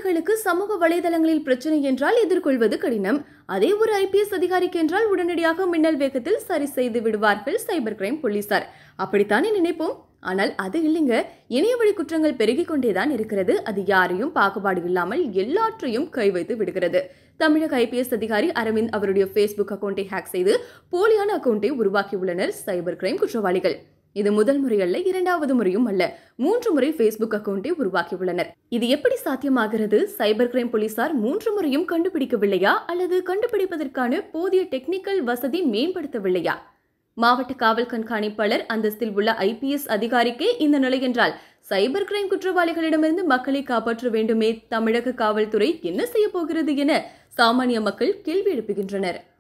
மக்களுக்கு சமூக வலைதளங்களில் பிரச்சனை என்றால் எதிர்கொள்வது கடினம் அதே ஒரு ஐபிஎஸ் அதிகாரிக்கு என்றால் உடனடியாக மின்னல் வேகத்தில் சரி செய்து விடுவார்கள் சைபர் கிரைம் போலீசார் அப்படித்தானே நினைப்போம் ஆனால் அது இல்லைங்க இணைய வழி குற்றங்கள் பெருகிக் கொண்டேதான் இருக்கிறது அது யாரையும் பாகுபாடு இல்லாமல் எல்லாற்றையும் கை வைத்து விடுகிறது தமிழக ஐபிஎஸ் அதிகாரி அரவிந்த் அவருடைய ஃபேஸ்புக் அக்கௌண்ட்டை ஹேக் செய்து போலியான அக்கௌண்ட்டை உருவாக்கியுள்ளனர் சைபர் கிரைம் குற்றவாளிகள் இது முதல் முறை அல்ல இரண்டாவது முறையும் அல்ல மூன்று முறை ஃபேஸ்புக் அக்கௌண்ட்டை உருவாக்கியுள்ளனர் இது எப்படி சாத்தியமாகிறது சைபர் கிரைம் போலீசார் மூன்று முறையும் கண்டுபிடிக்கவில்லையா அல்லது கண்டுபிடிப்பதற்கான போதிய டெக்னிக்கல் வசதி மேம்படுத்தவில்லையா மாவட்ட காவல் கண்காணிப்பாளர் அந்தஸ்தில் உள்ள ஐபிஎஸ் அதிகாரிக்கே இந்த நிலை என்றால் சைபர் கிரைம் குற்றவாளிகளிடமிருந்து மக்களை காப்பாற்ற வேண்டுமே தமிழக காவல்துறை என்ன செய்ய போகிறது என சாமானிய மக்கள் கேள்வி எழுப்புகின்றனர்